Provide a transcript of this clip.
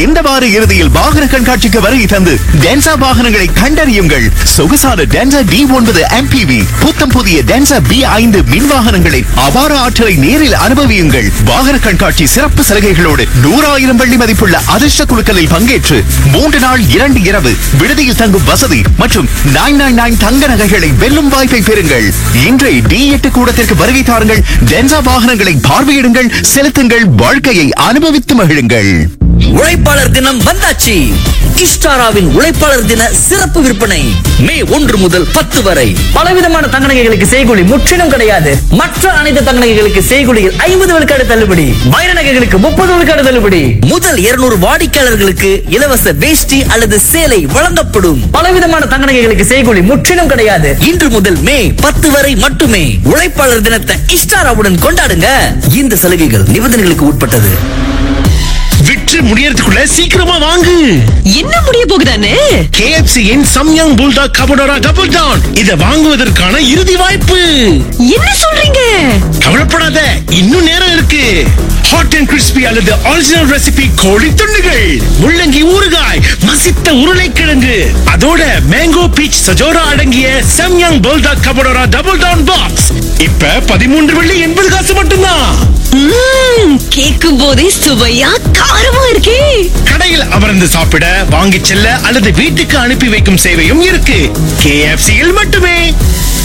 இந்த வார இறுதியில் வாகன கண்காட்சிக்கு வருகை தந்து டென்சா வாகனங்களை கண்டறியுங்கள் சொகுசான டென்சா டி ஒன்பது MPV புத்தம் புதிய டென்சா பி ஐந்து மின் வாகனங்களின் அபார ஆற்றலை நேரில் அனுபவியுங்கள் வாகன கண்காட்சி சிறப்பு சலுகைகளோடு நூறாயிரம் வெள்ளி மதிப்புள்ள அதிர்ஷ்ட குழுக்களில் பங்கேற்று மூன்று நாள் இரண்டு இரவு விடுதியில் தங்கும் வசதி மற்றும் நைன் நைன் நைன் தங்க நகைகளை வெல்லும் வாய்ப்பை பெறுங்கள் இன்றை டி எட்டு கூடத்திற்கு வருகை தாருங்கள் டென்சா வாகனங்களை பார்வையிடுங்கள் செலுத்துங்கள் வாழ்க்கையை அனுபவித்து மகிழுங்கள் உழைப்பாளர் தினம் வந்தாச்சு இஸ்டாராவின் உழைப்பாளர் தின சிறப்பு விற்பனை மே ஒன்று முதல் பத்து வரை பலவிதமான தங்க நகைகளுக்கு செய்கூலி முற்றிலும் கிடையாது மற்ற அனைத்து தங்க நகைகளுக்கு செய்கூலியில் ஐம்பது விழுக்காடு தள்ளுபடி வைர நகைகளுக்கு முப்பது விழுக்காடு தள்ளுபடி முதல் 200 வாடிக்கையாளர்களுக்கு இலவச வேஷ்டி அல்லது சேலை வழங்கப்படும் பலவிதமான தங்க நகைகளுக்கு செய்கூலி முற்றிலும் கிடையாது இன்று முதல் மே பத்து வரை மட்டுமே உழைப்பாளர் தினத்தை இஸ்டாராவுடன் கொண்டாடுங்க இந்த சலுகைகள் நிபந்தனைகளுக்கு உட்பட்டது விற்று முடியறதுக்குள்ள சீக்கிரமா வாங்கு என்ன முடிய போகுதானே KFC இன் சம்யங் புல்டா கபடோரா டபுள் டவுன் இத வாங்குவதற்கான இறுதி வாய்ப்பு என்ன சொல்றீங்க கவலைப்படாத இன்னும் நேரம் இருக்கு ஹாட் அண்ட் கிறிஸ்பி அல்லது ஒரிஜினல் ரெசிபி கோழி துண்டுகள் முள்ளங்கி ஊறுகாய் மசித்த உருளைக்கிழங்கு அதோட மேங்கோ பீச் சஜோரா அடங்கிய சம்யங் புல்டா கபடோரா டபுள் டவுன் பாக்ஸ் இப்ப பதிமூன்று வெள்ளி எண்பது காசு மட்டும்தான் ம்ம், கேட்கும் போதே சுவையா காரமா இருக்கே கடையில் அமர்ந்து சாப்பிட வாங்கிச் செல்ல அல்லது வீட்டுக்கு அனுப்பி வைக்கும் சேவையும் இருக்கு KFC யில் மட்டுமே